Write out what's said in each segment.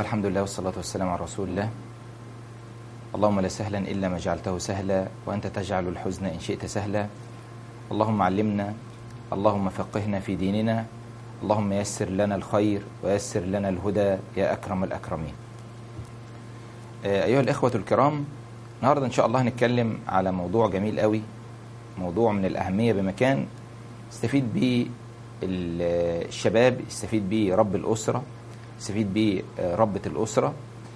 الحمد لله والصلاة والسلام على رسول الله اللهم لا سهلا إلا ما جعلته سهلا وأنت تجعل الحزن إن شئت سهلا اللهم علمنا اللهم فقهنا في ديننا اللهم يسر لنا الخير ويسر لنا الهدى يا أكرم الأكرمين أيها الإخوة الكرام النهاردة إن شاء الله هنتكلم على موضوع جميل قوي موضوع من الأهمية بمكان يستفيد به الشباب يستفيد به رب الأسرة يستفيد به ربة الأسرة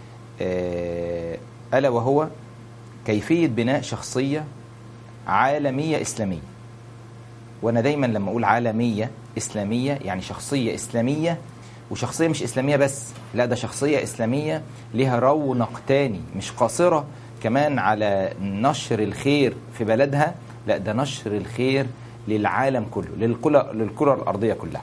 ألا وهو كيفية بناء شخصية عالمية إسلامية وأنا دايما لما أقول عالمية إسلامية يعني شخصية إسلامية وشخصية مش إسلامية بس لا ده شخصية إسلامية لها رونق تاني مش قاصرة كمان على نشر الخير في بلدها لا ده نشر الخير للعالم كله للكرة, للكرة الأرضية كلها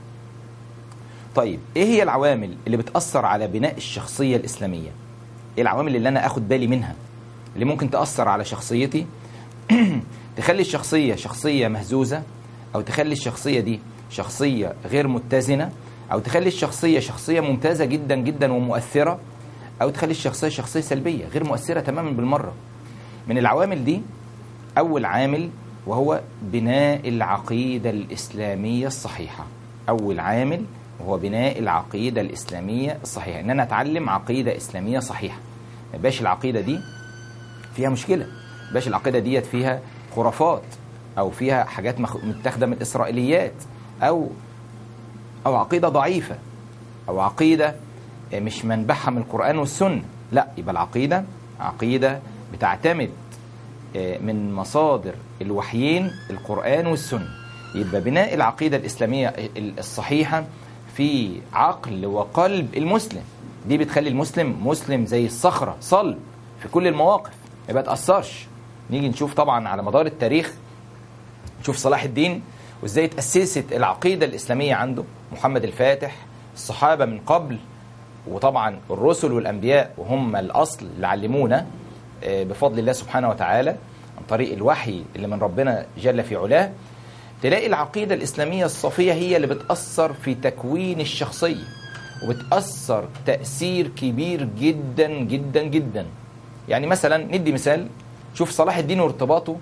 طيب ايه هي العوامل اللي بتأثر على بناء الشخصية الإسلامية ايه العوامل اللي انا اخد بالي منها اللي ممكن تأثر على شخصيتي تخلي الشخصية شخصية مهزوزة او تخلي الشخصية دي شخصية غير متزنة او تخلي الشخصية شخصية ممتازة جدا جدا ومؤثرة او تخلي الشخصية شخصية سلبية غير مؤثرة تماما بالمرة من العوامل دي اول عامل وهو بناء العقيدة الإسلامية الصحيحة أول عامل وهو بناء العقيدة الإسلامية الصحيحة إن أنا أتعلم عقيدة إسلامية صحيحة ما يبقاش العقيدة دي فيها مشكلة ما يبقاش العقيدة ديت فيها خرافات أو فيها حاجات متاخدة من الإسرائيليات أو أو عقيدة ضعيفة أو عقيدة مش منبعها من القرآن والسنة لا يبقى العقيدة عقيدة بتعتمد من مصادر الوحيين القرآن والسنة يبقى بناء العقيدة الإسلامية الصحيحة في عقل وقلب المسلم دي بتخلي المسلم مسلم زي الصخرة صلب في كل المواقف ما بتأثرش نيجي نشوف طبعا على مدار التاريخ نشوف صلاح الدين وازاي تأسست العقيدة الإسلامية عنده محمد الفاتح الصحابة من قبل وطبعا الرسل والأنبياء وهم الأصل اللي علمونا بفضل الله سبحانه وتعالى عن طريق الوحي اللي من ربنا جل في علاه تلاقي العقيدة الإسلامية الصافية هي اللي بتأثر في تكوين الشخصية وبتأثر تأثير كبير جدا جدا جدا يعني مثلا ندي مثال شوف صلاح الدين وارتباطه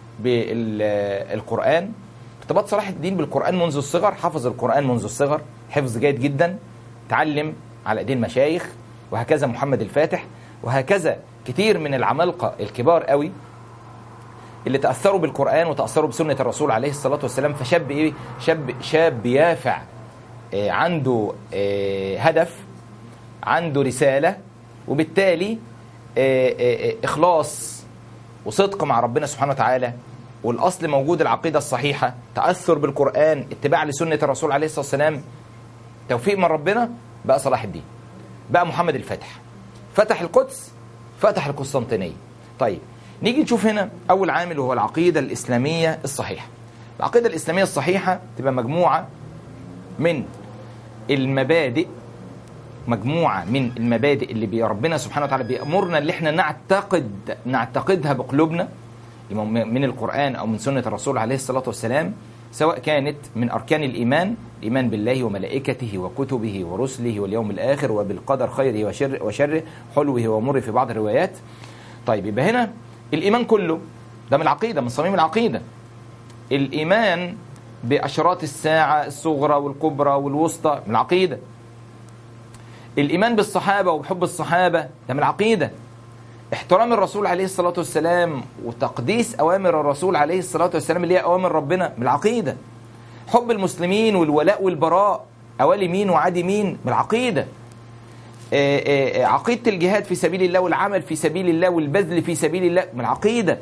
بالقرآن ارتباط صلاح الدين بالقرآن منذ الصغر حفظ القرآن منذ الصغر حفظ جيد جدا تعلم على ايدين مشايخ وهكذا محمد الفاتح وهكذا كتير من العمالقة الكبار قوي اللي تأثروا بالقرآن وتأثروا بسنة الرسول عليه الصلاة والسلام فشاب إيه؟ شاب شاب يافع إيه عنده إيه هدف عنده رسالة وبالتالي إيه إخلاص وصدق مع ربنا سبحانه وتعالى والأصل موجود العقيدة الصحيحة تأثر بالقرآن اتباع لسنة الرسول عليه الصلاة والسلام توفيق من ربنا بقى صلاح الدين بقى محمد الفاتح فتح القدس فتح القسطنطينية طيب نيجي نشوف هنا أول عامل وهو العقيدة الإسلامية الصحيحة العقيدة الإسلامية الصحيحة تبقى مجموعة من المبادئ مجموعة من المبادئ اللي ربنا سبحانه وتعالى بيأمرنا اللي احنا نعتقد نعتقدها بقلوبنا من القرآن أو من سنة الرسول عليه الصلاة والسلام سواء كانت من أركان الإيمان الإيمان بالله وملائكته وكتبه ورسله واليوم الآخر وبالقدر خيره وشر وشره حلوه ومره في بعض الروايات طيب يبقى هنا الإيمان كله ده من العقيدة من صميم العقيدة الإيمان بأشراط الساعة الصغرى والكبرى والوسطى من العقيدة الإيمان بالصحابة وبحب الصحابة ده من العقيدة احترام الرسول عليه الصلاة والسلام وتقديس أوامر الرسول عليه الصلاة والسلام اللي هي أوامر ربنا من العقيدة حب المسلمين والولاء والبراء أولي مين وعادي مين من العقيدة عقيدة الجهاد في سبيل الله والعمل في سبيل الله والبذل في سبيل الله من العقيدة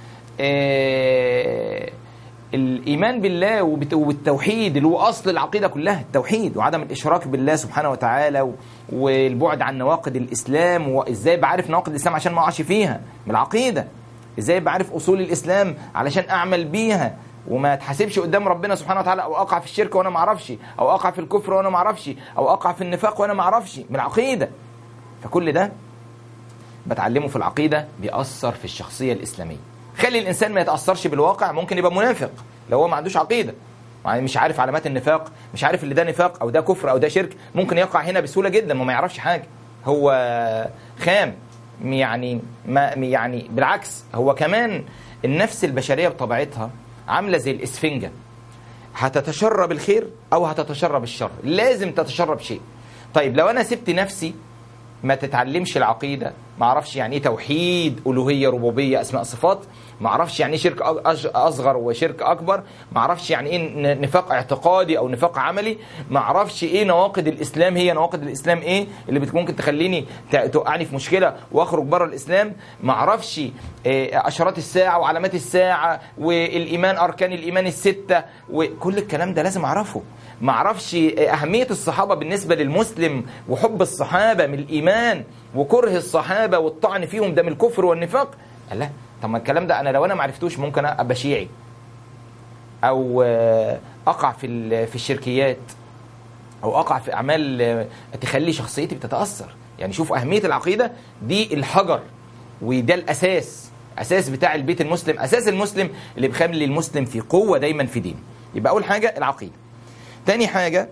الإيمان بالله وبالتوحيد اللي هو أصل العقيدة كلها التوحيد وعدم الإشراك بالله سبحانه وتعالى والبعد عن نواقض الإسلام وإزاي بعرف نواقض الإسلام عشان ما أقعش فيها من العقيدة إزاي بعرف أصول الإسلام علشان أعمل بيها وما تحاسبش قدام ربنا سبحانه وتعالى او اقع في الشرك وانا ما اعرفش او اقع في الكفر وانا ما اعرفش او اقع في النفاق وانا ما اعرفش من العقيده فكل ده بتعلمه في العقيده بيأثر في الشخصيه الاسلاميه خلي الانسان ما يتاثرش بالواقع ممكن يبقى منافق لو هو ما عندوش عقيده يعني مش عارف علامات النفاق مش عارف اللي ده نفاق او ده كفر او ده شرك ممكن يقع هنا بسهوله جدا وما يعرفش حاجه هو خام يعني ما يعني بالعكس هو كمان النفس البشريه بطبيعتها عامله زي الاسفنجه هتتشرب الخير او هتتشرب الشر لازم تتشرب شيء طيب لو انا سبت نفسي ما تتعلمش العقيده ما اعرفش يعني ايه توحيد الوهيه ربوبيه اسماء صفات ما اعرفش يعني ايه شرك أج- اصغر وشرك اكبر ما اعرفش يعني ايه ن- نفاق اعتقادي او نفاق عملي ما اعرفش ايه نواقض الاسلام هي نواقض الاسلام ايه اللي بت- ممكن تخليني ت- توقعني في مشكله واخرج بره الاسلام ما اعرفش آه، اشارات الساعه وعلامات الساعه والايمان اركان الايمان السته وكل الكلام ده لازم اعرفه ما اعرفش اهميه الصحابه بالنسبه للمسلم وحب الصحابه من الايمان وكره الصحابه والطعن فيهم ده من الكفر والنفاق لا طب ما الكلام ده انا لو انا ما عرفتوش ممكن ابقى شيعي او آه، اقع في ال- في الشركيات او اقع في اعمال آه، تخلي شخصيتي بتتاثر يعني شوف اهميه العقيده دي الحجر وده الاساس اساس بتاع البيت المسلم اساس المسلم اللي بيخلي المسلم في قوه دايما في دينه يبقى اول حاجه العقيده تاني حاجه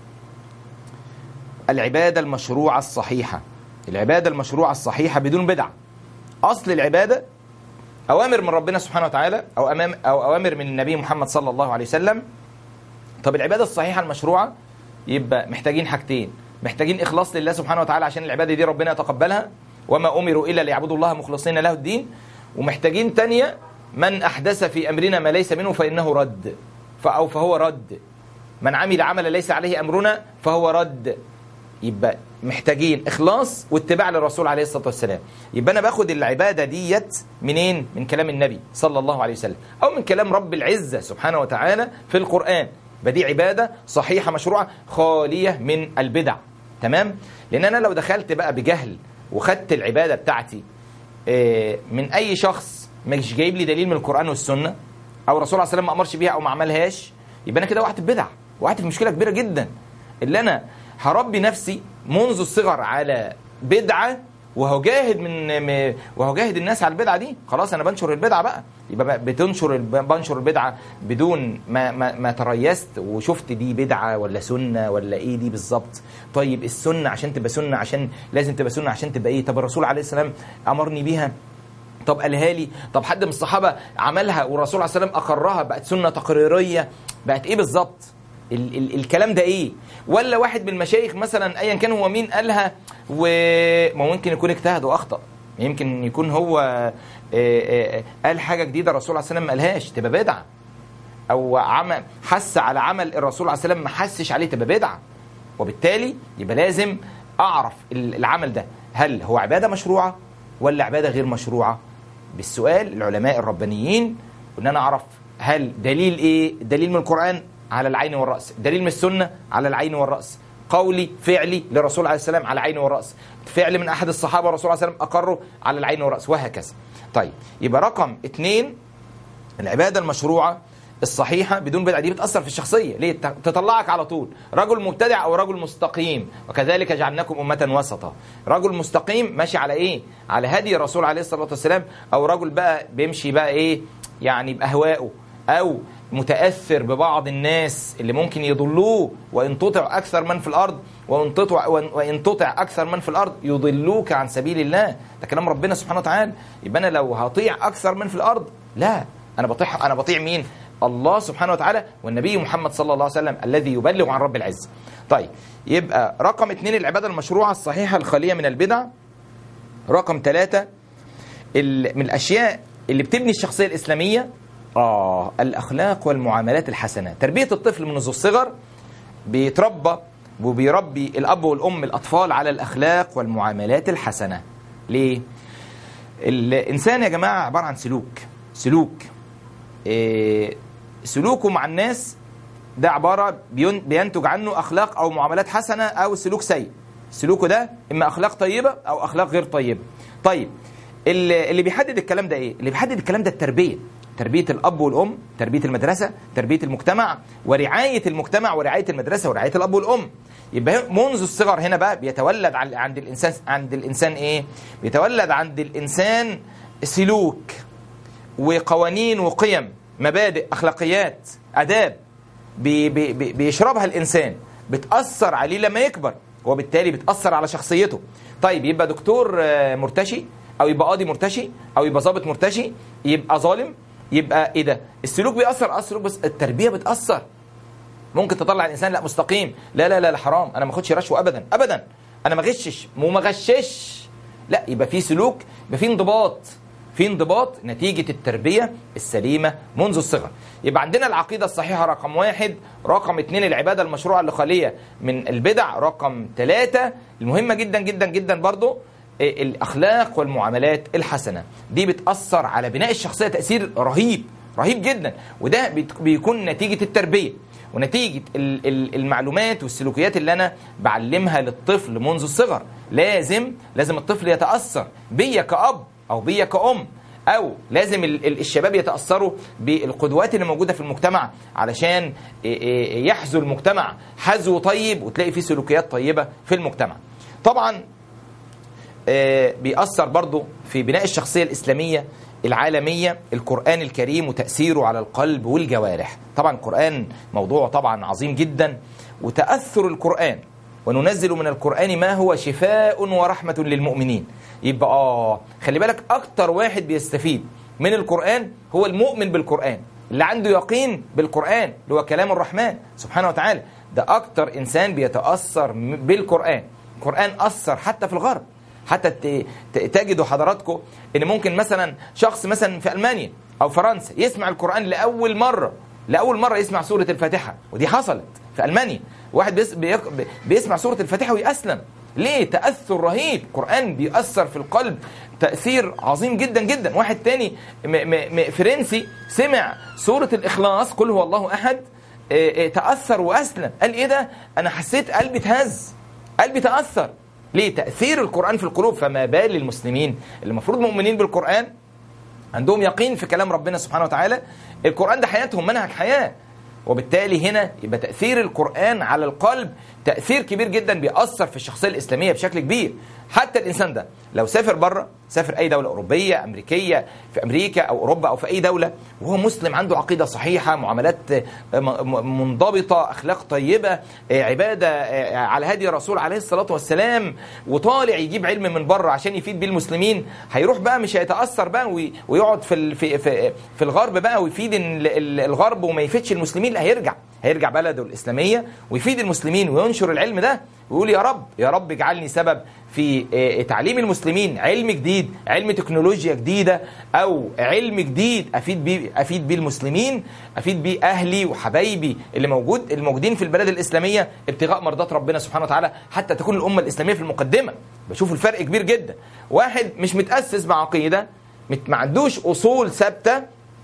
العباده المشروعه الصحيحه العباده المشروعه الصحيحه بدون بدعه اصل العباده اوامر من ربنا سبحانه وتعالى او امام او اوامر من النبي محمد صلى الله عليه وسلم طب العباده الصحيحه المشروعه يبقى محتاجين حاجتين محتاجين اخلاص لله سبحانه وتعالى عشان العباده دي ربنا يتقبلها وما امروا الا ليعبدوا الله مخلصين له الدين ومحتاجين تانية من احدث في امرنا ما ليس منه فانه رد او فهو رد من عمل عملا ليس عليه امرنا فهو رد يبقى محتاجين اخلاص واتباع للرسول عليه الصلاه والسلام يبقى انا باخد العباده ديت منين من كلام النبي صلى الله عليه وسلم او من كلام رب العزه سبحانه وتعالى في القران بدي عباده صحيحه مشروعه خاليه من البدع تمام لان انا لو دخلت بقى بجهل وخدت العباده بتاعتي آه، من اي شخص مش جايب لي دليل من القران والسنه او الرسول عليه الصلاه والسلام ما امرش بيها او ما عملهاش يبقى انا كده وقعت في بدع وقعت في مشكله كبيره جدا اللي انا هربي نفسي منذ الصغر على بدعه وهجاهد من م- وهجاهد الناس على البدعه دي خلاص انا بنشر البدعه بقى يبقى بقى بتنشر الب- بنشر البدعه بدون ما ما, ما تريست وشفت دي بدعه ولا سنه ولا ايه دي بالظبط طيب السنه عشان تبقى سنه عشان لازم تبقى سنه عشان تبقى ايه طب الرسول عليه السلام امرني بيها طب قالها لي طب حد من الصحابه عملها والرسول عليه السلام اقرها بقت سنه تقريريه بقت ايه بالظبط ال ال الكلام ده ايه ولا واحد من المشايخ مثلا ايا كان هو مين قالها وما ممكن يكون اجتهد واخطا يمكن يكون هو آه، آه، قال حاجه جديده الرسول عليه السلام ما قالهاش تبقى بدعه او عمل حس على عمل الرسول عليه السلام ما حسش عليه تبقى بدعه وبالتالي يبقى لازم اعرف ال- العمل ده هل هو عباده مشروعه ولا عباده غير مشروعه بالسؤال العلماء الربانيين وان انا اعرف هل دليل ايه دليل من القران على العين والراس دليل من السنه على العين والراس قولي فعلي للرسول عليه السلام على العين والراس فعل من احد الصحابه والرسول عليه السلام اقره على العين والراس وهكذا طيب يبقى رقم اثنين العباده المشروعه الصحيحه بدون بدعه دي بتاثر في الشخصيه ليه ت- تطلعك على طول رجل مبتدع او رجل مستقيم وكذلك جعلناكم امه وسطا رجل مستقيم ماشي على ايه على هدي الرسول عليه الصلاه والسلام او رجل بقى بيمشي بقى ايه يعني باهوائه او متاثر ببعض الناس اللي ممكن يضلوه وان تطع اكثر من في الارض وان تطع وان تطع اكثر من في الارض يضلوك عن سبيل الله ده كلام ربنا سبحانه وتعالى يبقى انا لو هطيع اكثر من في الارض لا انا بطيع انا بطيع مين الله سبحانه وتعالى والنبي محمد صلى الله عليه وسلم الذي يبلغ عن رب العزه طيب يبقى رقم اثنين العباده المشروعه الصحيحه الخاليه من البدع رقم ثلاثة ال- من الاشياء اللي بتبني الشخصيه الاسلاميه اه الاخلاق والمعاملات الحسنه تربيه الطفل منذ الصغر بيتربى وبيربي الاب والام الاطفال على الاخلاق والمعاملات الحسنه ليه الانسان يا جماعه عباره عن سلوك سلوك إيه سلوكه مع الناس ده عباره بين- بينتج عنه اخلاق او معاملات حسنه او سلوك سيء سلوكه ده اما اخلاق طيبه او اخلاق غير طيبه طيب اللي اللي بيحدد الكلام ده ايه اللي بيحدد الكلام ده التربيه تربيه الاب والام تربيه المدرسه تربيه المجتمع ورعايه المجتمع ورعايه المدرسه ورعايه الاب والام يبقى منذ الصغر هنا بقى بيتولد عن- عند الانسان عند الانسان ايه بيتولد عند الانسان سلوك وقوانين وقيم مبادئ اخلاقيات اداب بي بي بي بيشربها الانسان بتاثر عليه لما يكبر وبالتالي بتاثر على شخصيته طيب يبقى دكتور آه، مرتشي او يبقى قاضي مرتشي او يبقى ضابط مرتشي يبقى ظالم يبقى ايه ده السلوك بيأثر اثر بس التربيه بتأثر ممكن تطلع الانسان لا مستقيم لا لا لا, لا حرام انا ما اخدش رشوه ابدا ابدا انا ما غشش وما غشش لا يبقى في سلوك يبقى في انضباط في انضباط نتيجة التربية السليمة منذ الصغر يبقى عندنا العقيدة الصحيحة رقم واحد رقم اتنين العبادة المشروعة اللي خالية من البدع رقم ثلاثة المهمة جدا جدا جدا برضو إيه، الأخلاق والمعاملات الحسنة دي بتأثر على بناء الشخصية تأثير رهيب رهيب جدا وده بيت- بيكون نتيجة التربية ونتيجة ال- ال- المعلومات والسلوكيات اللي أنا بعلمها للطفل منذ الصغر لازم لازم الطفل يتأثر بيا كأب أو بيا كأم أو لازم ال- ال- الشباب يتأثروا بالقدوات اللي موجودة في المجتمع علشان إيه إيه يحذو المجتمع حذو طيب وتلاقي فيه سلوكيات طيبة في المجتمع طبعا آه، بيأثر برضو في بناء الشخصية الإسلامية العالمية القرآن الكريم وتأثيره على القلب والجوارح طبعا القرآن موضوع طبعا عظيم جدا وتأثر القرآن وننزل من القرآن ما هو شفاء ورحمة للمؤمنين يبقى آه خلي بالك أكتر واحد بيستفيد من القرآن هو المؤمن بالقرآن اللي عنده يقين بالقرآن اللي هو كلام الرحمن سبحانه وتعالى ده أكتر إنسان بيتأثر م- بالقرآن القرآن أثر حتى في الغرب حتى ت- ت- تجدوا حضراتكم ان ممكن مثلا شخص مثلا في المانيا او فرنسا يسمع القران لاول مره لاول مره يسمع سوره الفاتحه ودي حصلت في المانيا واحد بيس بيق- بي- بيسمع سوره الفاتحه ويأسلم ليه تأثر رهيب القرآن بيأثر في القلب تأثير عظيم جدا جدا واحد تاني م م م فرنسي سمع سورة الإخلاص قل هو الله أحد آه، آه، تأثر وأسلم قال إيه ده أنا حسيت قلبي اتهز قلبي تأثر ليه تأثير القرآن في القلوب فما بال المسلمين اللي المفروض مؤمنين بالقرآن عندهم يقين في كلام ربنا سبحانه وتعالى القرآن ده حياتهم منهج حياة وبالتالي هنا يبقى تأثير القرآن على القلب تأثير كبير جدا بيأثر في الشخصية الإسلامية بشكل كبير حتى الإنسان ده لو سافر بره سافر أي دولة أوروبية أمريكية في أمريكا أو أوروبا أو في أي دولة وهو مسلم عنده عقيدة صحيحة معاملات م- م- منضبطة أخلاق طيبة آه، عبادة آه، على هدي الرسول عليه الصلاة والسلام وطالع يجيب علم من بره عشان يفيد بيه المسلمين هيروح بقى مش هيتأثر بقى وي- ويقعد في ال- في في, في الغرب بقى ويفيد ال- ال- الغرب وما يفيدش المسلمين لا هيرجع هيرجع بلده الإسلامية ويفيد المسلمين وينشر العلم ده ويقول يا رب يا رب اجعلني سبب في آه، تعليم المسلمين علم جديد علم تكنولوجيا جديدة أو علم جديد أفيد بيه أفيد بيه المسلمين أفيد بيه أهلي وحبايبي اللي موجود الموجودين في البلاد الإسلامية ابتغاء مرضات ربنا سبحانه وتعالى حتى تكون الأمة الإسلامية في المقدمة بشوف الفرق كبير جدا واحد مش متأسس بعقيدة مت- ما عندوش أصول ثابتة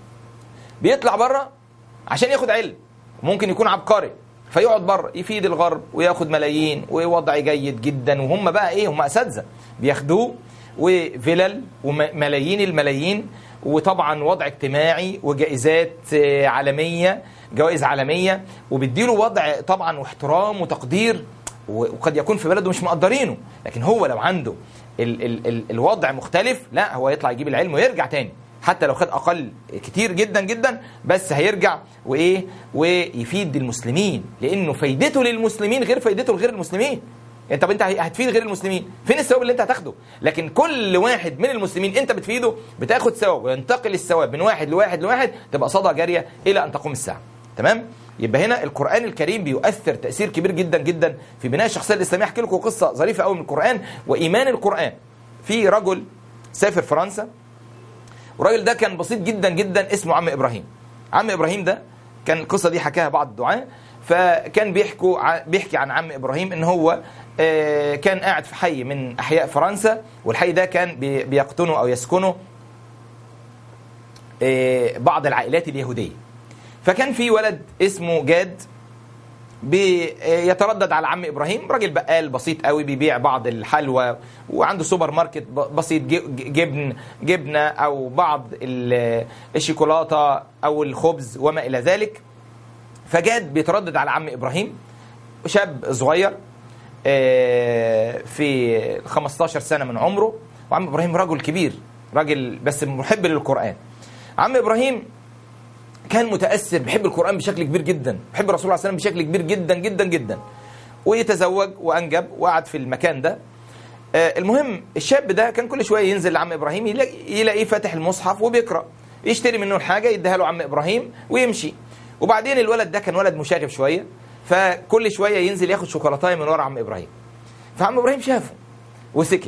بيطلع بره عشان ياخد علم ممكن يكون عبقري فيقعد بره يفيد الغرب وياخد ملايين ووضع جيد جدا وهم بقى ايه هم اساتذه بياخدوه وفلل وملايين الملايين وطبعا وضع اجتماعي وجائزات آه، عالميه جوائز عالميه وبيديله وضع طبعا واحترام وتقدير وقد يكون في بلده مش مقدرينه لكن هو لو عنده ال ال ال الوضع مختلف لا هو يطلع يجيب العلم ويرجع تاني حتى لو خد اقل كتير جدا جدا بس هيرجع وايه ويفيد المسلمين لانه فايدته للمسلمين غير فايدته لغير المسلمين انت طب انت هتفيد غير المسلمين فين الثواب اللي انت هتاخده لكن كل واحد من المسلمين انت بتفيده بتاخد ثواب وينتقل الثواب من واحد لواحد لواحد تبقى صدقه جاريه الى ان تقوم الساعه تمام يبقى هنا القران الكريم بيؤثر تاثير كبير جدا جدا في بناء الشخصيه الاسلاميه احكي لكم قصه ظريفه قوي من القران وايمان القران في رجل سافر فرنسا والراجل ده كان بسيط جدا جدا اسمه عم ابراهيم عم ابراهيم ده كان القصه دي حكاها بعض الدعاة فكان بيحكوا ع- بيحكي عن عم ابراهيم ان هو آه، كان قاعد في حي من احياء فرنسا والحي ده كان بي- بيقطنه او يسكنه آه، بعض العائلات اليهوديه فكان في ولد اسمه جاد بيتردد على عم ابراهيم راجل بقال بسيط قوي بيبيع بعض الحلوى وعنده سوبر ماركت ب- بسيط ج- جبن جبنه او بعض ال- الشوكولاته او الخبز وما الى ذلك فجاد بيتردد على عم ابراهيم شاب صغير آه، في 15 سنه من عمره وعم ابراهيم رجل كبير راجل بس محب للقران عم ابراهيم كان متاثر بيحب القران بشكل كبير جدا بيحب الرسول عليه الصلاه والسلام بشكل كبير جدا جدا جدا ويتزوج وانجب وقعد في المكان ده آه، المهم الشاب ده كان كل شويه ينزل لعم ابراهيم يلاقي- يلاقيه فاتح المصحف وبيقرا يشتري منه الحاجه يديها له عم ابراهيم ويمشي وبعدين الولد ده كان ولد مشاغب شويه فكل شويه ينزل ياخد شوكولاتايه من ورا عم ابراهيم فعم ابراهيم شافه وسكت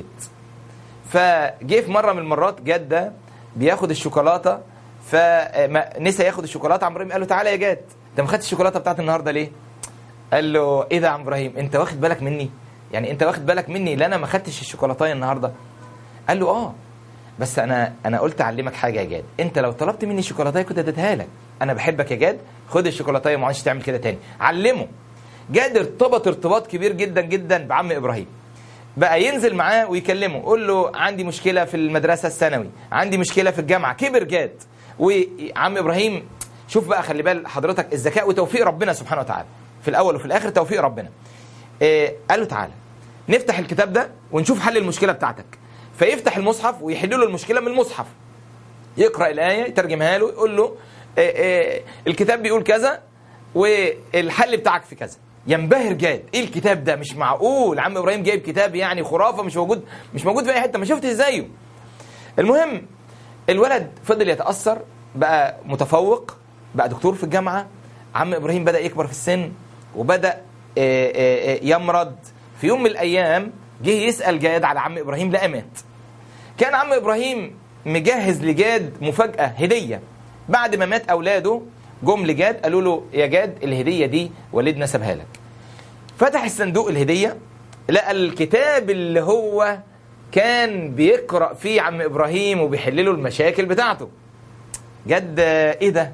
فجه في مره من المرات جاد ده بياخد الشوكولاته فنسى ياخد الشوكولاته عم ابراهيم قال له تعالى يا جاد انت ما خدتش الشوكولاته بتاعت النهارده ليه؟ قال له ايه ده يا عم ابراهيم انت واخد بالك مني؟ يعني انت واخد بالك مني لا انا ما خدتش الشوكولاته النهارده؟ قال له اه بس انا انا قلت اعلمك حاجه يا جاد انت لو طلبت مني الشوكولاته كنت اديتها لك انا بحبك يا جاد خد الشوكولاته ما عادش تعمل كده تاني علمه جاد ارتبط ارتباط كبير جدا جدا بعم ابراهيم بقى ينزل معاه ويكلمه قول له عندي مشكله في المدرسه الثانوي عندي مشكله في الجامعه كبر جاد وعم ابراهيم شوف بقى خلي بال حضرتك الذكاء وتوفيق ربنا سبحانه وتعالى في الاول وفي الاخر توفيق ربنا إيه قال له تعالى نفتح الكتاب ده ونشوف حل المشكله بتاعتك فيفتح المصحف ويحل له المشكله من المصحف يقرا الايه يترجمها له يقول له إيه إيه الكتاب بيقول كذا والحل بتاعك في كذا ينبهر جاد ايه الكتاب ده مش معقول عم ابراهيم جايب كتاب يعني خرافه مش موجود مش موجود في اي حته ما شفتش زيه المهم الولد فضل يتاثر بقى متفوق بقى دكتور في الجامعه عم ابراهيم بدا يكبر في السن وبدا آه، آه، آه، يمرض في يوم من الايام جه يسال جاد على عم ابراهيم لقى مات كان عم ابراهيم مجهز لجاد مفاجاه هديه بعد ما مات اولاده جم لجاد قالوا له يا جاد الهديه دي والدنا سابها لك فتح الصندوق الهديه لقى الكتاب اللي هو كان بيقرا فيه عم ابراهيم وبيحل له المشاكل بتاعته جد ايه ده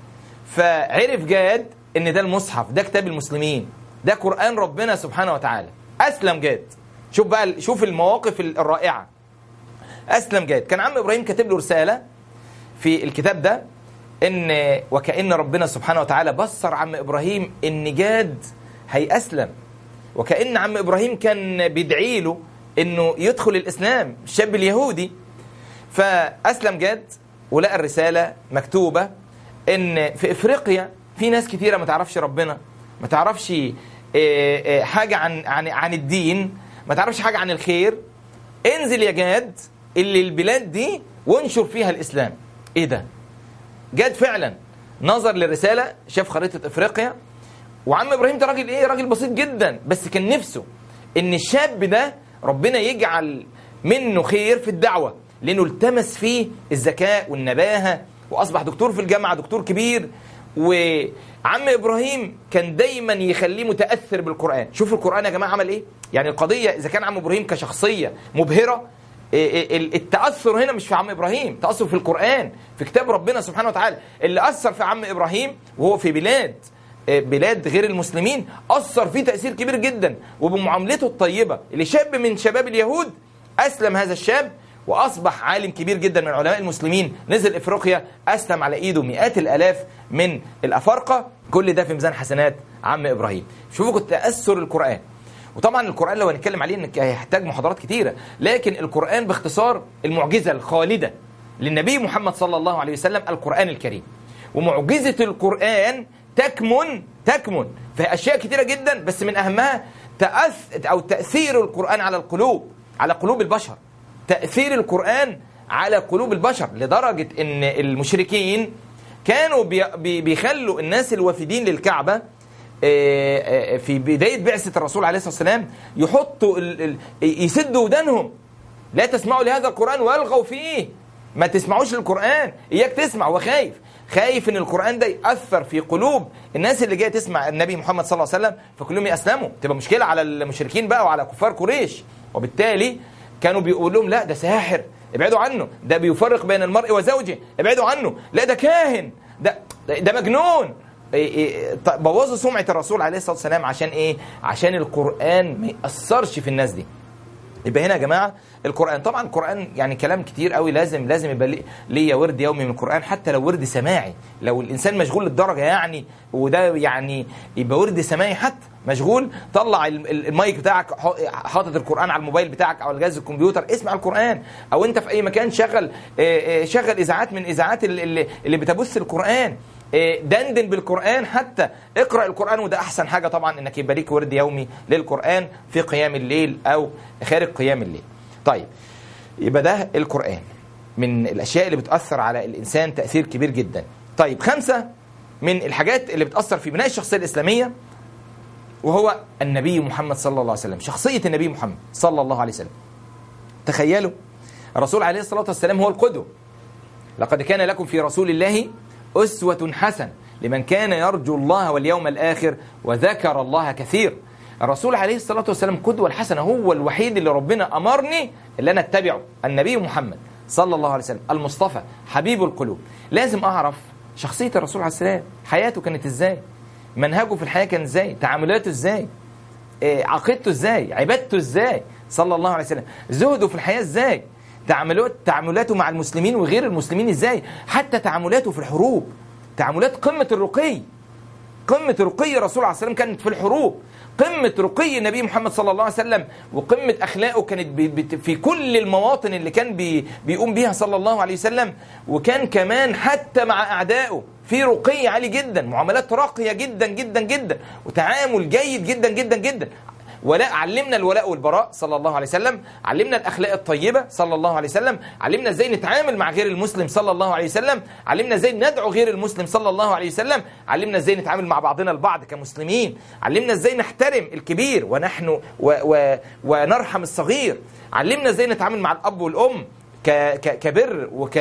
فعرف جاد ان ده المصحف ده كتاب المسلمين ده قران ربنا سبحانه وتعالى اسلم جاد شوف بقى شوف المواقف الرائعه اسلم جاد كان عم ابراهيم كاتب له رساله في الكتاب ده ان وكان ربنا سبحانه وتعالى بصر عم ابراهيم ان جاد هيأسلم وكأن عم ابراهيم كان بيدعي له انه يدخل الاسلام الشاب اليهودي فاسلم جاد ولقى الرساله مكتوبه ان في افريقيا في ناس كتيره ما تعرفش ربنا ما تعرفش آه، آه، حاجه عن عن عن الدين ما تعرفش حاجه عن الخير انزل يا جاد اللي البلاد دي وانشر فيها الاسلام ايه ده جاد فعلا نظر للرساله شاف خريطه افريقيا وعم ابراهيم ده راجل ايه راجل بسيط جدا بس كان نفسه ان الشاب ده ربنا يجعل منه خير في الدعوه لانه التمس فيه الذكاء والنباهه واصبح دكتور في الجامعه دكتور كبير وعم ابراهيم كان دايما يخليه متاثر بالقران شوف القران يا جماعه عمل ايه يعني القضيه اذا كان عم ابراهيم كشخصيه مبهره إيه إيه التاثر هنا مش في عم ابراهيم تاثر في القران في كتاب ربنا سبحانه وتعالى اللي اثر في عم ابراهيم وهو في بلاد بلاد غير المسلمين اثر فيه تاثير كبير جدا وبمعاملته الطيبه اللي شاب من شباب اليهود اسلم هذا الشاب واصبح عالم كبير جدا من علماء المسلمين نزل افريقيا اسلم على ايده مئات الالاف من الافارقه كل ده في ميزان حسنات عم ابراهيم شوفوا تاثر القران وطبعا القران لو هنتكلم عليه انك هيحتاج محاضرات كتيره لكن القران باختصار المعجزه الخالده للنبي محمد صلى الله عليه وسلم القران الكريم ومعجزه القران تكمن تكمن في اشياء كتيره جدا بس من اهمها تأث او تاثير القران على القلوب على قلوب البشر تاثير القران على قلوب البشر لدرجه ان المشركين كانوا بي بيخلوا الناس الوافدين للكعبه في بدايه بعثه الرسول عليه الصلاه والسلام يحطوا يسدوا ودانهم لا تسمعوا لهذا القران والغوا فيه ما تسمعوش للقران اياك تسمع وخايف خايف ان القران ده ياثر في قلوب الناس اللي جايه تسمع النبي محمد صلى الله عليه وسلم فكلهم يسلموا تبقى مشكله على المشركين بقى وعلى كفار قريش وبالتالي كانوا بيقولوا لهم لا ده ساحر ابعدوا عنه ده بيفرق بين المرء وزوجه ابعدوا عنه لا ده كاهن ده ده مجنون بوظوا سمعه الرسول عليه الصلاه والسلام عشان ايه عشان القران ما ياثرش في الناس دي يبقى هنا يا جماعه القران طبعا القران يعني كلام كتير قوي لازم لازم يبقى ليا ورد يومي من القران حتى لو ورد سماعي لو الانسان مشغول للدرجه يعني وده يعني يبقى ورد سماعي حتى مشغول طلع المايك بتاعك حاطط القران على الموبايل بتاعك او على جهاز الكمبيوتر اسمع القران او انت في اي مكان شغل شغل اذاعات من اذاعات اللي, اللي بتبث القران إيه، دندن بالقرآن حتى اقرأ القرآن وده أحسن حاجة طبعا إنك يبقى ليك ورد يومي للقرآن في قيام الليل أو خارج قيام الليل طيب يبقى ده القرآن من الأشياء اللي بتأثر على الإنسان تأثير كبير جدا طيب خمسة من الحاجات اللي بتأثر في بناء الشخصية الإسلامية وهو النبي محمد صلى الله عليه وسلم شخصية النبي محمد صلى الله عليه وسلم تخيلوا الرسول عليه الصلاة والسلام هو القدوة لقد كان لكم في رسول الله أسوة حسنة لمن كان يرجو الله واليوم الآخر وذكر الله كثير الرسول عليه الصلاة والسلام قدوة الحسنة هو الوحيد اللي ربنا أمرني اللي أنا أتبعه النبي محمد صلى الله عليه وسلم المصطفى حبيب القلوب لازم أعرف شخصية الرسول عليه السلام حياته كانت إزاي منهجه في الحياة كان إزاي تعاملاته إزاي إيه، عقيدته إزاي عبادته إزاي صلى الله عليه وسلم زهده في الحياة إزاي تعاملات تعاملاته مع المسلمين وغير المسلمين ازاي حتى تعاملاته في الحروب تعاملات قمة الرقي قمة رقي الرسول عليه السلام كانت في الحروب قمة رقي النبي محمد صلى الله عليه وسلم وقمة أخلاقه كانت بي بي في كل المواطن اللي كان بي بيقوم بيها صلى الله عليه وسلم وكان كمان حتى مع أعدائه في رقي عالي جدا معاملات راقية جدا جدا جدا وتعامل جيد جدا جدا جدا ولاء علمنا الولاء والبراء صلى الله عليه وسلم علمنا الاخلاق الطيبه صلى الله عليه وسلم علمنا ازاي نتعامل مع غير المسلم صلى الله عليه وسلم علمنا ازاي ندعو غير المسلم صلى الله عليه وسلم علمنا ازاي نتعامل مع بعضنا البعض كمسلمين علمنا ازاي نحترم الكبير ونحن و و ونرحم الصغير علمنا ازاي نتعامل مع الاب والام ك ك كبر وك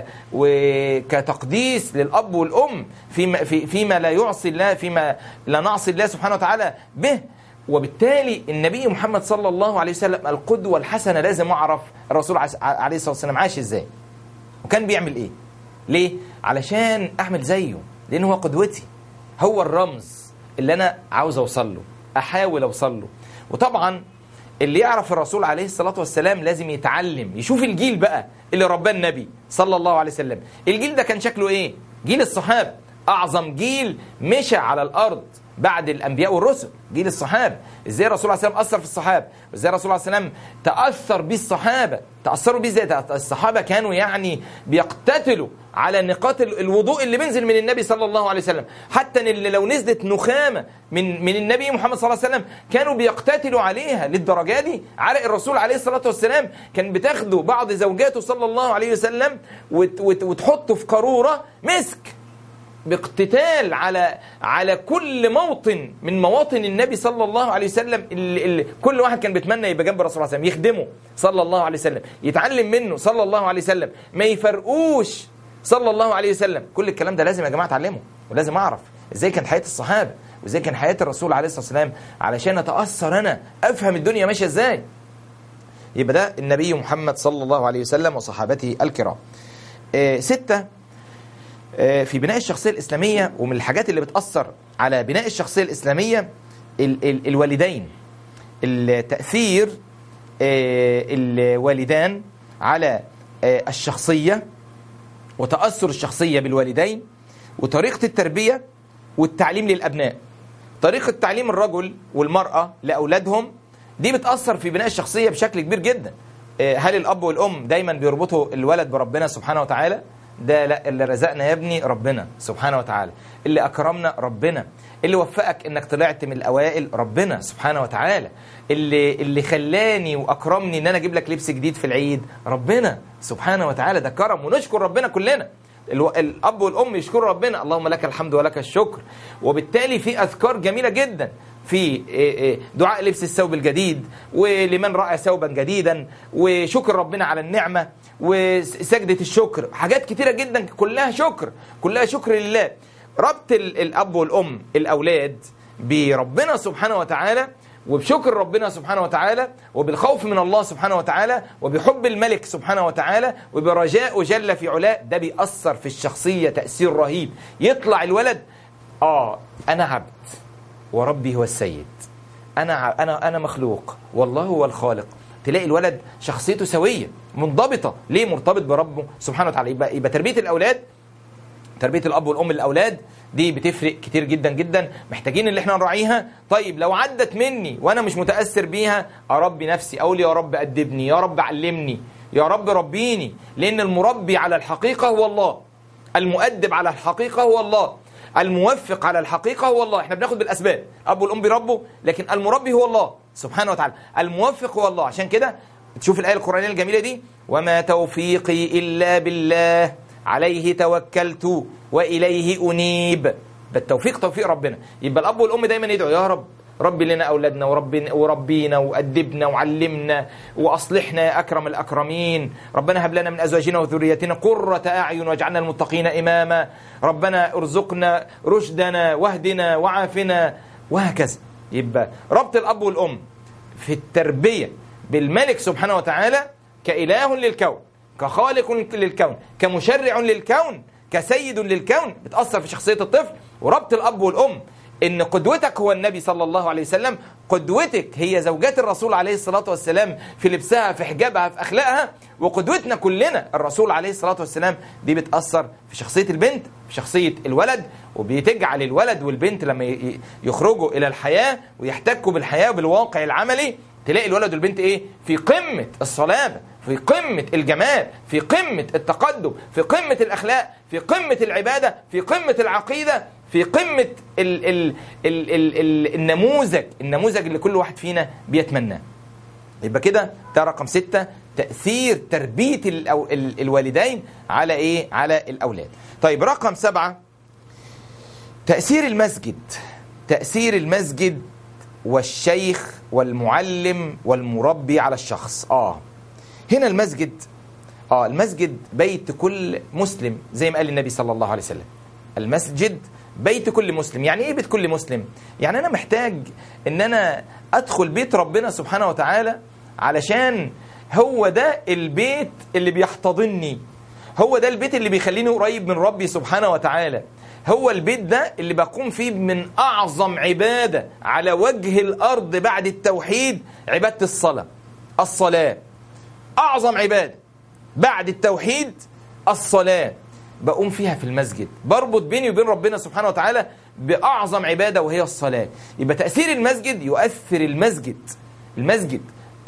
وكتقديس للاب والام فيما في فيما لا يعصي الله فيما لا نعصي الله سبحانه وتعالى به وبالتالي النبي محمد صلى الله عليه وسلم القدوة الحسنة لازم أعرف الرسول عليه الصلاة والسلام عاش إزاي وكان بيعمل إيه ليه؟ علشان أعمل زيه لأنه هو قدوتي هو الرمز اللي أنا عاوز أوصل له أحاول أوصل له وطبعا اللي يعرف الرسول عليه الصلاة والسلام لازم يتعلم يشوف الجيل بقى اللي رباه النبي صلى الله عليه وسلم الجيل ده كان شكله إيه؟ جيل الصحابة أعظم جيل مشى على الأرض بعد الانبياء والرسل جيل الصحابه ازاي الرسول عليه السلام اثر في الصحابه ازاي الرسول عليه السلام تاثر بيه الصحابه تاثروا بيه ازاي الصحابه كانوا يعني بيقتتلوا على نقاط الوضوء اللي بينزل من النبي صلى الله عليه وسلم حتى ان لو نزلت نخامه من من النبي محمد صلى الله عليه وسلم كانوا بيقتتلوا عليها للدرجه دي عرق الرسول عليه الصلاه والسلام كان بتاخده بعض زوجاته صلى الله عليه وسلم وتحطه في قاروره مسك باقتتال على على كل موطن من مواطن النبي صلى الله عليه وسلم اللي اللي كل واحد كان بيتمنى يبقى جنب الرسول صلى الله عليه وسلم يخدمه صلى الله عليه وسلم يتعلم منه صلى الله عليه وسلم ما يفرقوش صلى الله عليه وسلم كل الكلام ده لازم يا جماعه اتعلمه ولازم اعرف ازاي كانت حياه الصحابه وازاي كان حياه الرسول عليه الصلاه والسلام علشان اتاثر انا افهم الدنيا ماشيه ازاي يبقى ده النبي محمد صلى الله عليه وسلم وصحابته الكرام إيه ستة في بناء الشخصية الإسلامية ومن الحاجات اللي بتأثر على بناء الشخصية الإسلامية ال ال الوالدين التأثير الوالدان على الشخصية وتأثر الشخصية بالوالدين وطريقة التربية والتعليم للأبناء طريقة تعليم الرجل والمرأة لأولادهم دي بتأثر في بناء الشخصية بشكل كبير جدا هل الأب والأم دايما بيربطوا الولد بربنا سبحانه وتعالى ده لا اللي رزقنا يا ابني ربنا سبحانه وتعالى اللي اكرمنا ربنا اللي وفقك انك طلعت من الاوائل ربنا سبحانه وتعالى اللي اللي خلاني واكرمني ان انا اجيب لك لبس جديد في العيد ربنا سبحانه وتعالى ده كرم ونشكر ربنا كلنا الاب والام يشكروا ربنا اللهم لك الحمد ولك الشكر وبالتالي في اذكار جميله جدا في دعاء لبس الثوب الجديد ولمن راى ثوبا جديدا وشكر ربنا على النعمه وسجده الشكر حاجات كتيره جدا كلها شكر كلها شكر لله ربط الاب والام الاولاد بربنا سبحانه وتعالى وبشكر ربنا سبحانه وتعالى وبالخوف من الله سبحانه وتعالى وبحب الملك سبحانه وتعالى وبرجاء جل في علاه ده بيأثر في الشخصية تأثير رهيب يطلع الولد آه أنا عبد وربي هو السيد أنا أنا أنا مخلوق والله هو الخالق تلاقي الولد شخصيته سوية منضبطة ليه مرتبط بربه سبحانه وتعالى يبقى, يبقى تربية الأولاد تربية الأب والأم للأولاد دي بتفرق كتير جدا جدا محتاجين اللي احنا نراعيها طيب لو عدت مني وانا مش متاثر بيها اربي نفسي اقول يا رب ادبني يا رب علمني يا رب ربيني لان المربي على الحقيقه هو الله المؤدب على الحقيقة هو الله الموفق على الحقيقة هو الله احنا بناخد بالأسباب أب والأم بيربوا لكن المربي هو الله سبحانه وتعالى الموفق هو الله عشان كده تشوف الآية القرآنية الجميلة دي وما توفيقي إلا بالله عليه توكلت وإليه أنيب بالتوفيق توفيق ربنا يبقى الأب والأم دايما يدعوا يا رب ربي لنا أولادنا وربنا وربينا وأدبنا وعلمنا وأصلحنا يا أكرم الأكرمين ربنا هب لنا من أزواجنا وذريتنا قرة أعين واجعلنا المتقين إماما ربنا ارزقنا رشدنا واهدنا وعافنا وهكذا يبقى ربط الأب والأم في التربية بالملك سبحانه وتعالى كإله للكون كخالق للكون كمشرع للكون كسيد للكون بتأثر في شخصية الطفل وربط الأب والأم ان قدوتك هو النبي صلى الله عليه وسلم قدوتك هي زوجات الرسول عليه الصلاة والسلام في لبسها في حجابها في أخلاقها وقدوتنا كلنا الرسول عليه الصلاة والسلام دي بتأثر في شخصية البنت في شخصية الولد وبتجعل الولد والبنت لما يخرجوا إلى الحياة ويحتكوا بالحياة وبالواقع العملي تلاقي الولد والبنت ايه في قمة الصلابة في قمة الجمال في قمة التقدم في قمة الأخلاق في قمة العبادة في قمة العقيدة في قمة ال ال ال ال ال النموذج النموذج اللي كل واحد فينا بيتمناه يبقى كده ده رقم ستة تأثير تربية الأو ال الوالدين على إيه؟ على الأولاد طيب رقم سبعة تأثير المسجد تأثير المسجد والشيخ والمعلم والمربي على الشخص آه هنا المسجد آه المسجد بيت كل مسلم زي ما قال النبي صلى الله عليه وسلم المسجد بيت كل مسلم يعني ايه بيت كل مسلم يعني انا محتاج ان انا ادخل بيت ربنا سبحانه وتعالى علشان هو ده البيت اللي بيحتضنني هو ده البيت اللي بيخليني قريب من ربي سبحانه وتعالى هو البيت ده اللي بقوم فيه من اعظم عباده على وجه الارض بعد التوحيد عباده الصلاه الصلاه اعظم عباده بعد التوحيد الصلاه بقوم فيها في المسجد بربط بيني وبين ربنا سبحانه وتعالى بأعظم عبادة وهي الصلاة يبقى تأثير المسجد يؤثر المسجد المسجد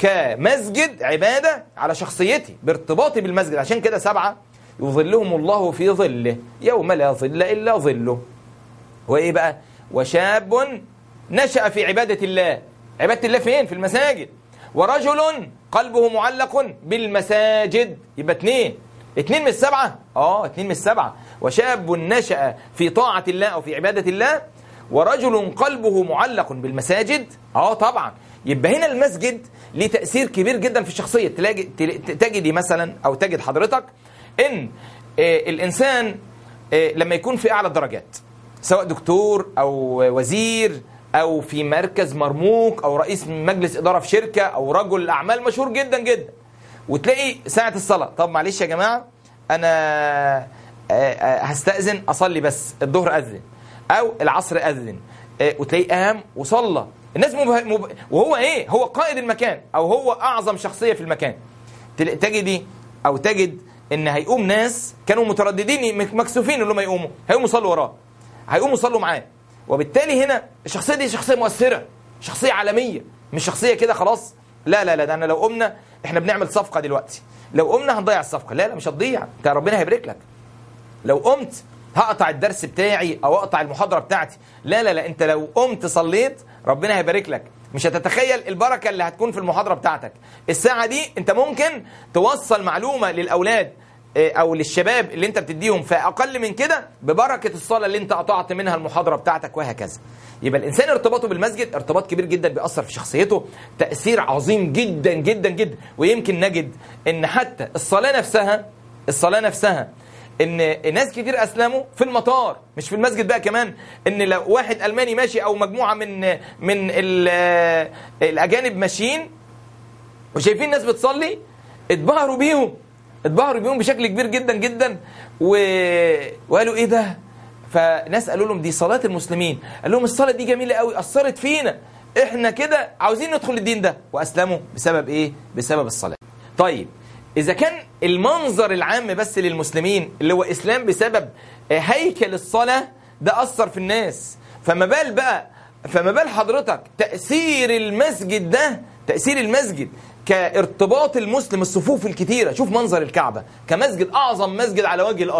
كمسجد عبادة على شخصيتي بارتباطي بالمسجد عشان كده سبعة يظلهم الله في ظله يوم لا ظل إلا ظله وإيه بقى وشاب نشأ في عبادة الله عبادة الله فين في المساجد ورجل قلبه معلق بالمساجد يبقى اتنين اتنين من السبعة اه اتنين من السبعة وشاب نشأ في طاعة الله أو في عبادة الله ورجل قلبه معلق بالمساجد اه طبعا يبقى هنا المسجد ليه تأثير كبير جدا في الشخصية تلاقي تجدي مثلا أو تجد حضرتك إن آه الإنسان آه لما يكون في أعلى الدرجات سواء دكتور أو وزير أو في مركز مرموق أو رئيس مجلس إدارة في شركة أو رجل أعمال مشهور جدا جدا وتلاقي ساعة الصلاة طب معلش يا جماعة أنا هستأذن أصلي بس الظهر أذن أو العصر أذن وتلاقيه قام وصلى الناس مبه... مب... وهو إيه هو قائد المكان أو هو أعظم شخصية في المكان تجدي أو تجد إن هيقوم ناس كانوا مترددين مكسوفين إن هم يقوموا هيقوموا يصلوا وراه هيقوموا يصلوا معاه وبالتالي هنا الشخصية دي شخصية مؤثرة شخصية عالمية مش شخصية كده خلاص لا لا لا ده أنا لو قمنا احنا بنعمل صفقه دلوقتي لو قمنا هنضيع الصفقه لا لا مش هتضيع انت ربنا هيبارك لك لو قمت هقطع الدرس بتاعي او اقطع المحاضره بتاعتي لا لا لا انت لو قمت صليت ربنا هيبارك لك مش هتتخيل البركه اللي هتكون في المحاضره بتاعتك الساعه دي انت ممكن توصل معلومه للاولاد او للشباب اللي انت بتديهم في اقل من كده ببركه الصلاه اللي انت قطعت منها المحاضره بتاعتك وهكذا يبقى الانسان ارتباطه بالمسجد ارتباط كبير جدا بيأثر في شخصيته تأثير عظيم جدا جدا جدا ويمكن نجد ان حتى الصلاة نفسها الصلاة نفسها ان ناس كتير اسلموا في المطار مش في المسجد بقى كمان ان لو واحد الماني ماشي او مجموعة من من الاجانب ماشيين وشايفين ناس بتصلي اتبهروا بيهم اتبهروا بيهم بشكل كبير جدا جدا و... وقالوا ايه ده فناس قالوا لهم دي صلاة المسلمين قال لهم الصلاة دي جميلة قوي أثرت فينا احنا كده عاوزين ندخل الدين ده وأسلموا بسبب ايه بسبب الصلاة طيب إذا كان المنظر العام بس للمسلمين اللي هو إسلام بسبب هيكل الصلاة ده أثر في الناس فما بال بقى فما بال حضرتك تأثير المسجد ده تأثير المسجد كارتباط المسلم الصفوف الكتيرة شوف منظر الكعبة كمسجد أعظم مسجد على وجه الأرض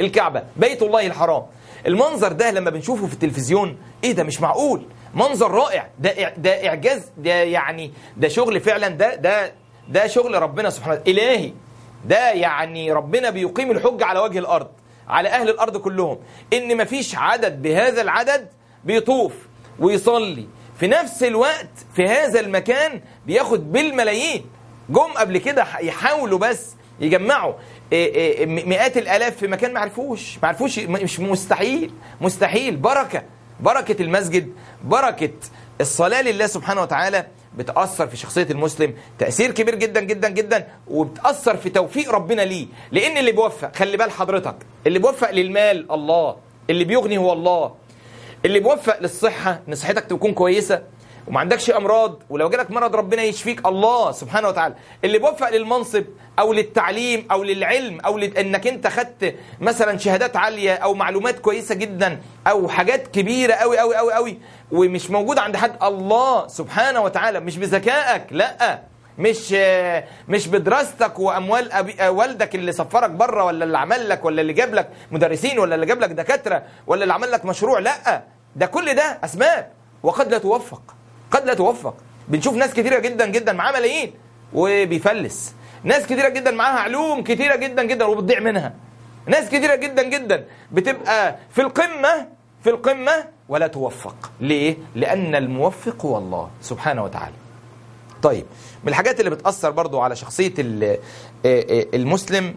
الكعبة بيت الله الحرام المنظر ده لما بنشوفه في التلفزيون ايه ده مش معقول منظر رائع ده ده اعجاز ده يعني ده شغل فعلا ده ده ده شغل ربنا سبحانه الهي ده يعني ربنا بيقيم الحج على وجه الارض على اهل الارض كلهم ان مفيش عدد بهذا العدد بيطوف ويصلي في نفس الوقت في هذا المكان بياخد بالملايين جم قبل كده يحاولوا بس يجمعوا مئات الالاف في مكان ما عرفوش ما عرفوش مش مستحيل مستحيل بركه بركه المسجد بركه الصلاه لله سبحانه وتعالى بتأثر في شخصية المسلم تأثير كبير جدا جدا جدا وبتأثر في توفيق ربنا ليه لأن اللي بيوفق خلي بال حضرتك اللي بيوفق للمال الله اللي بيغني هو الله اللي بيوفق للصحة إن صحتك تكون كويسة وما عندكش امراض ولو جالك مرض ربنا يشفيك الله سبحانه وتعالى اللي بيوفق للمنصب او للتعليم او للعلم او لانك انت خدت مثلا شهادات عاليه او معلومات كويسه جدا او حاجات كبيره قوي قوي قوي قوي ومش موجوده عند حد الله سبحانه وتعالى مش بذكائك لا مش مش بدراستك واموال أبي والدك اللي سفرك بره ولا اللي عمل لك ولا اللي جاب لك مدرسين ولا اللي جاب لك دكاتره ولا اللي عمل لك مشروع لا ده كل ده اسباب وقد لا توفق قد لا توفق بنشوف ناس كثيره جدا جدا معاها ملايين وبيفلس ناس كثيره جدا معاها علوم كثيره جدا جدا وبتضيع منها ناس كثيره جدا جدا بتبقى في القمه في القمه ولا توفق ليه لان الموفق هو الله سبحانه وتعالى طيب من الحاجات اللي بتاثر برضو على شخصيه المسلم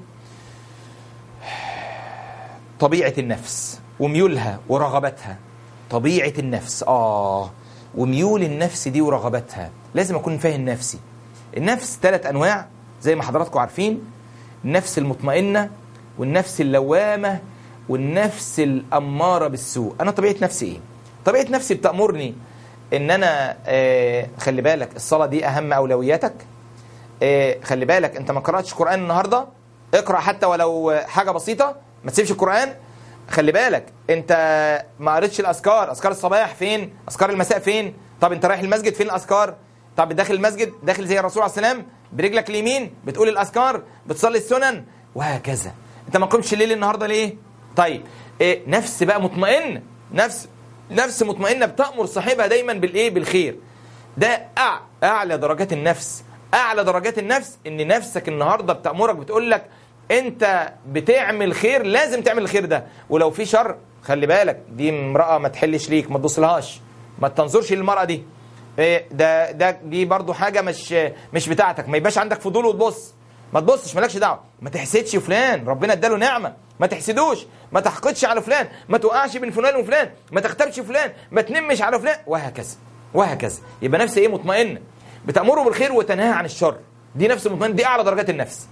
طبيعه النفس وميولها ورغبتها طبيعه النفس اه وميول النفس دي ورغباتها لازم اكون فاهم نفسي النفس ثلاث انواع زي ما حضراتكم عارفين النفس المطمئنه والنفس اللوامه والنفس الاماره بالسوء انا طبيعه نفسي ايه طبيعه نفسي بتامرني ان انا آه خلي بالك الصلاه دي اهم اولوياتك آه خلي بالك انت ما قراتش قران النهارده اقرا حتى ولو حاجه بسيطه ما تسيبش القران خلي بالك انت ما قريتش الاذكار اذكار الصباح فين اذكار المساء فين طب انت رايح المسجد فين الاذكار طب داخل المسجد داخل زي الرسول عليه السلام برجلك اليمين بتقول الاذكار بتصلي السنن وهكذا انت ما قمتش الليل النهارده ليه طيب إيه نفس بقى مطمئنه نفس نفس مطمئنه بتامر صاحبها دايما بالايه بالخير ده اعلى درجات النفس اعلى درجات النفس ان نفسك النهارده بتامرك بتقول لك انت بتعمل خير لازم تعمل الخير ده ولو في شر خلي بالك دي امراه ما تحلش ليك ما تبصلهاش ما تنظرش للمراه دي إيه ده ده دي برضو حاجه مش مش بتاعتك ما يبقاش عندك فضول وتبص ما تبصش مالكش دعوه ما تحسدش فلان ربنا اداله نعمه ما تحسدوش ما تحقدش على فلان ما توقعش بين فلان وفلان ما تغتابش فلان ما تنمش على فلان وهكذا وهكذا يبقى نفس ايه مطمئنه بتامره بالخير وتنهى عن الشر دي نفس مطمئنه دي اعلى درجات النفس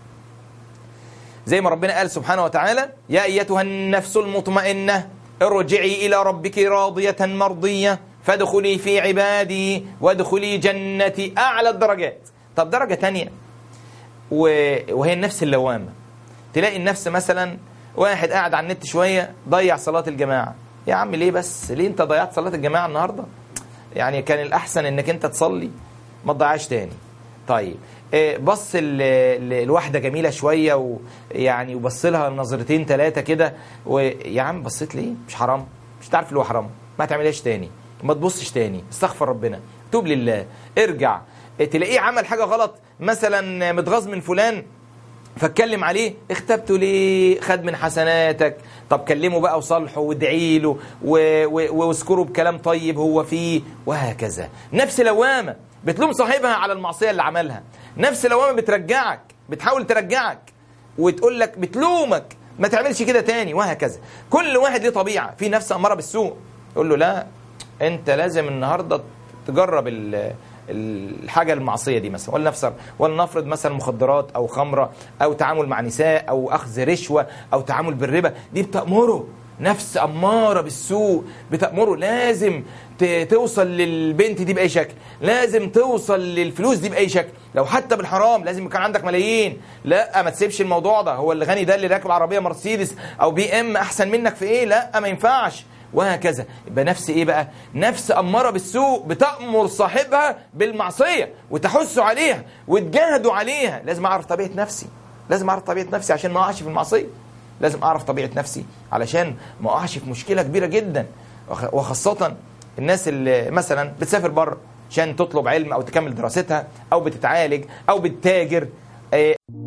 زي ما ربنا قال سبحانه وتعالى يا ايتها النفس المطمئنه ارجعي الى ربك راضيه مرضيه فادخلي في عبادي وادخلي جنتي اعلى الدرجات طب درجه تانية وهي النفس اللوامه تلاقي النفس مثلا واحد قاعد على النت شويه ضيع صلاه الجماعه يا عم ليه بس ليه انت ضيعت صلاه الجماعه النهارده يعني كان الاحسن انك انت تصلي ما تضيعش تاني طيب بص الواحده جميله شويه ويعني وبص لها نظرتين ثلاثه كده ويا عم بصيت ليه مش حرام مش تعرف اللي هو حرام ما تعملهاش تاني ما تبصش تاني استغفر ربنا توب لله ارجع تلاقيه عمل حاجه غلط مثلا متغاظ من فلان فاتكلم عليه اختبته ليه خد من حسناتك طب كلمه بقى وصالحه وادعي له واذكره بكلام طيب هو فيه وهكذا نفس لوامه بتلوم صاحبها على المعصيه اللي عملها نفس لوامه بترجعك بتحاول ترجعك وتقول لك بتلومك ما تعملش كده تاني وهكذا كل واحد ليه طبيعه في نفس اماره بالسوء يقول له لا انت لازم النهارده تجرب الحاجه المعصيه دي مثلا ولنفسر ولنفرض مثلا مخدرات او خمره او تعامل مع نساء او اخذ رشوه او تعامل بالربا دي بتامره نفس اماره بالسوء بتامره لازم توصل للبنت دي باي شكل لازم توصل للفلوس دي باي شكل لو حتى بالحرام لازم يكون عندك ملايين لا ما تسيبش الموضوع ده هو اللي غني ده اللي راكب عربيه مرسيدس او بي ام احسن منك في ايه لا ما ينفعش وهكذا يبقى نفس ايه بقى نفس اماره بالسوء بتامر صاحبها بالمعصيه وتحثه عليها وتجاهده عليها لازم اعرف طبيعه نفسي لازم اعرف طبيعه نفسي عشان ما اقعش في المعصيه لازم اعرف طبيعه نفسي علشان ما اقعش في مشكله كبيره جدا وخ- وخاصه الناس اللي مثلا بتسافر بره عشان تطلب علم او تكمل دراستها او بتتعالج او بتتاجر آه،